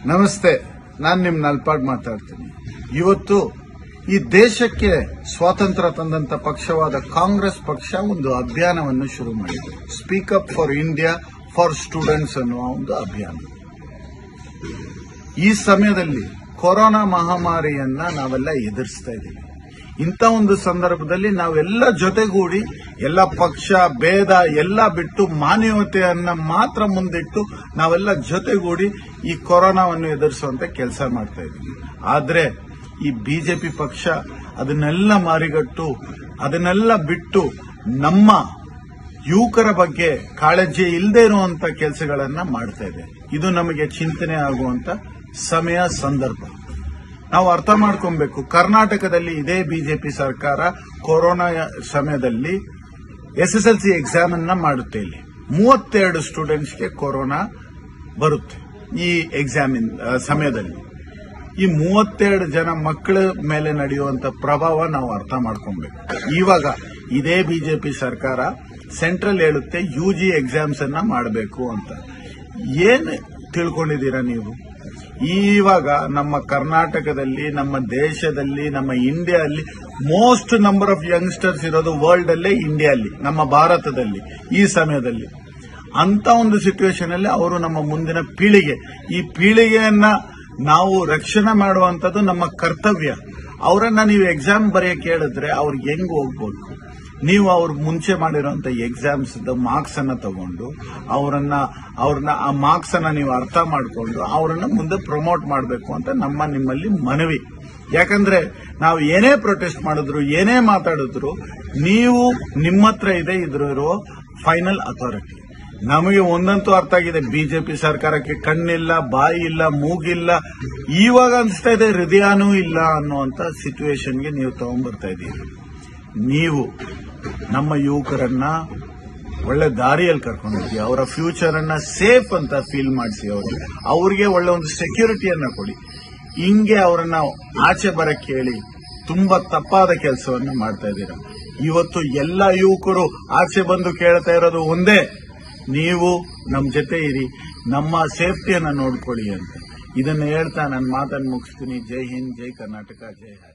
ನಮಸ್ತೆ ನಾನು ನಿಮ್ ನಲ್ಪಾಡ್ ಮಾತಾಡ್ತೀನಿ ಇವತ್ತು ಈ ದೇಶಕ್ಕೆ ಸ್ವಾತಂತ್ರ್ಯ ತಂದಂತ ಪಕ್ಷವಾದ ಕಾಂಗ್ರೆಸ್ ಪಕ್ಷ ಒಂದು ಅಭಿಯಾನವನ್ನು ಶುರು ಮಾಡಿದೆ speak up for India for students ಅನ್ನುವ ಒಂದು ಅಭಿಯಾನ ಈ ಸಮಯದಲ್ಲಿ ಕೊರೋನಾ ಮಹಾಮಾರಿಯನ್ನ ನಾವೆಲ್ಲ ಎದುರಿಸ್ತಾ ಇದ್ದೀವಿ ಇಂಥ ಒಂದು ಸಂದರ್ಭದಲ್ಲಿ ನಾವೆಲ್ಲ ಜೊತೆಗೂಡಿ ಎಲ್ಲ ಪಕ್ಷ ಭೇದ ಎಲ್ಲ ಬಿಟ್ಟು ಮಾನವತೆಯನ್ನ ಮಾತ್ರ ಮುಂದಿಟ್ಟು ನಾವೆಲ್ಲ ಜೊತೆಗೂಡಿ ಈ ಕೊರೋನಾವನ್ನು ಎದುರಿಸುವಂತ ಕೆಲಸ ಮಾಡ್ತಾ ಇದ್ದೀವಿ ಆದ್ರೆ ಈ ಬಿಜೆಪಿ ಪಕ್ಷ ಅದನ್ನೆಲ್ಲ ಮಾರಿಗಟ್ಟು ಅದನ್ನೆಲ್ಲ ಬಿಟ್ಟು ನಮ್ಮ ಯುವಕರ ಬಗ್ಗೆ ಕಾಳಜಿ ಇಲ್ಲದೆ ಇರುವಂತ ಕೆಲಸಗಳನ್ನ ಮಾಡ್ತಾ ಇದೆ ಇದು ನಮಗೆ ಚಿಂತನೆ ಆಗುವಂತ ಸಮಯ ಸಂದರ್ಭ ನಾವು ಅರ್ಥ ಮಾಡ್ಕೊಬೇಕು ಕರ್ನಾಟಕದಲ್ಲಿ ಇದೇ ಬಿಜೆಪಿ ಸರ್ಕಾರ ಕೊರೋನಾ ಸಮಯದಲ್ಲಿ S S L C exam ಅನ್ನ ಮಾಡುತ್ತೆ ಇಲ್ಲಿ ಮೂವತ್ತೆರಡು ಸ್ಟೂಡೆಂಟ್ಸ್ಗೆ ಕೊರೋನಾ ಬರುತ್ತೆ ಈ ಎಕ್ಸಾಮ್ ಸಮಯದಲ್ಲಿ ಈ ಮೂವತ್ತೆರಡು ಜನ ಮಕ್ಕಳ ಮೇಲೆ ನಡೆಯುವಂತ ಪ್ರಭಾವ ನಾವು ಅರ್ಥ ಮಾಡ್ಕೊಬೇಕು ಇವಾಗ ಇದೇ ಬಿಜೆಪಿ ಸರ್ಕಾರ ಸೆಂಟ್ರಲ್ ಹೇಳುತ್ತೆ ಯು ಜಿ ಎಕ್ಸಾಮ್ಸ್ ಅನ್ನ ಮಾಡಬೇಕು ಅಂತ ಏನ್ ತಿಳ್ಕೊಂಡಿದ್ದೀರಾ ನೀವು ಇವಾಗ ನಮ್ಮ ಕರ್ನಾಟಕದಲ್ಲಿ ನಮ್ಮ ದೇಶದಲ್ಲಿ ನಮ್ಮ ಇಂಡಿಯಾದಲ್ಲಿ ಮೋಸ್ಟ್ ನಂಬರ್ ಆಫ್ ಯಂಗ್ಸ್ಟರ್ಸ್ ಇರೋದು ವರ್ಲ್ಡ್ ಅಲ್ಲೇ ಇಂಡಿಯಾದಲ್ಲಿ ನಮ್ಮ ಭಾರತದಲ್ಲಿ ಈ ಸಮಯದಲ್ಲಿ ಅಂತ ಒಂದು ಸಿಚುವೇಶನ್ ಅಲ್ಲಿ ಅವರು ನಮ್ಮ ಮುಂದಿನ ಪೀಳಿಗೆ ಈ ಪೀಳಿಗೆಯನ್ನ ನಾವು ರಕ್ಷಣೆ ಮಾಡುವಂತದ್ದು ನಮ್ಮ ಕರ್ತವ್ಯ ಅವರನ್ನ ನೀವು ಎಕ್ಸಾಮ್ ಬರೆಯಕ್ಕೆ ಹೇಳಿದ್ರೆ ಅವ್ರಿಗೆ ಹೆಂಗ್ ಹೋಗ್ಬೇಕು ನೀವು ಅವ್ರ ಮುಂಚೆ ಮಾಡಿರುವಂತ ಎಕ್ಸಾಮ್ಸ್ ಮಾರ್ಕ್ಸ್ ಅನ್ನ ತಗೊಂಡು ಅವರನ್ನ ಅವ್ರನ್ನ ಆ ಮಾರ್ಕ್ಸ್ ಅನ್ನ ನೀವು ಅರ್ಥ ಮಾಡಿಕೊಂಡು ಅವರನ್ನ ಮುಂದೆ ಪ್ರಮೋಟ್ ಮಾಡಬೇಕು ಅಂತ ನಮ್ಮ ನಿಮ್ಮಲ್ಲಿ ಮನವಿ ಯಾಕಂದ್ರೆ ನಾವು ಏನೇ ಪ್ರೊಟೆಸ್ಟ್ ಮಾಡಿದ್ರು ಏನೇ ಮಾತಾಡಿದ್ರು ನೀವು ನಿಮ್ಮ ಹತ್ರ ಇದೆ ಇದ್ರ ಫೈನಲ್ ಅಥಾರಿಟಿ ನಮಗೆ ಒಂದಂತೂ ಅರ್ಥ ಆಗಿದೆ ಬಿಜೆಪಿ ಸರ್ಕಾರಕ್ಕೆ ಕಣ್ಣಿಲ್ಲ ಬಾಯಿ ಇಲ್ಲ ಮೂಗಿಲ್ಲ ಇವಾಗ ಅನಿಸ್ತಾ ಇದೆ ಹೃದಯನೂ ಇಲ್ಲ ಅನ್ನುವಂತ ಸಿಚುವೇಶನ್ಗೆ ನೀವು ತಗೊಂಡ್ಬರ್ತಾ ಇದ್ದೀರಿ ನೀವು ನಮ್ಮ ಯುವಕರನ್ನ ಒಳ್ಳೆ ದಾರಿಯಲ್ಲಿ ಕರ್ಕೊಂಡು ಹೋಗಿ ಅವರ ಫ್ಯೂಚರ್ ಅನ್ನ ಸೇಫ್ ಅಂತ ಫೀಲ್ ಮಾಡಿಸಿ ಅವ್ರಿಗೆ ಅವ್ರಿಗೆ ಒಳ್ಳೆ ಒಂದು ಸೆಕ್ಯೂರಿಟಿಯನ್ನ ಕೊಡಿ ಹಿಂಗೆ ಅವರನ್ನ ಆಚೆ ಬರಕ್ಕೆ ಹೇಳಿ ತುಂಬಾ ತಪ್ಪಾದ ಕೆಲಸವನ್ನ ಮಾಡ್ತಾ ಇದ್ದೀರಾ ಇವತ್ತು ಎಲ್ಲ ಯುವಕರು ಆಚೆ ಬಂದು ಕೇಳ್ತಾ ಇರೋದು ಒಂದೇ ನೀವು ನಮ್ ಜೊತೆ ಇರಿ ನಮ್ಮ ಸೇಫ್ಟಿಯನ್ನ ನೋಡ್ಕೊಳ್ಳಿ ಅಂತ ಇದನ್ನ ಹೇಳ್ತಾ ನನ್ನ ಮಾತನ್ನು ಮುಗಿಸ್ತೀನಿ ಜೈ ಹಿಂದ್ ಜೈ ಕರ್ನಾಟಕ ಜೈ ಹರಿ